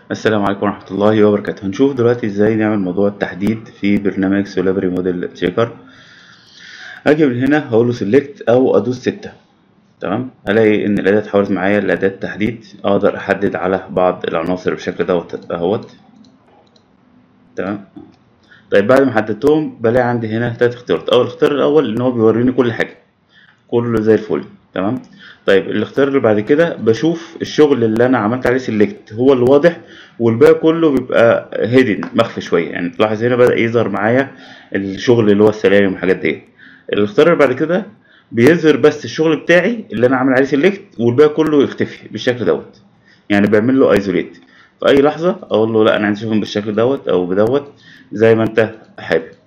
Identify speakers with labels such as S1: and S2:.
S1: السلام عليكم ورحمة الله وبركاته هنشوف دلوقتي ازاي نعمل موضوع التحديد في برنامج سولابري موديل تشيكر اجي من هنا هقول له سيلكت او ادوس ستة تمام هلاقي ان الاداة اتحولت معايا لاداة تحديد اقدر احدد على بعض العناصر بالشكل دوت اهوت تمام طيب بعد ما حددتهم بلاقي عندي هنا تلات اختيارات اول اختيار الاول ان هو بيوريني كل حاجة كله زي الفل تمام طيب الاختيار اللي بعد كده بشوف الشغل اللي انا عملت عليه سيلكت هو اللي واضح والباقي كله بيبقى هيدن مخفي شويه يعني تلاحظ هنا بدا يظهر معايا الشغل اللي هو السلالم والحاجات دي الاختيار اللي بعد كده بيظهر بس الشغل بتاعي اللي انا عامل عليه سيلكت والباقي كله يختفي بالشكل دوت يعني بعمل له ايزوليت في اي لحظه اقول له لا انا عايز اشوفهم بالشكل دوت او بدوت زي ما انت حابب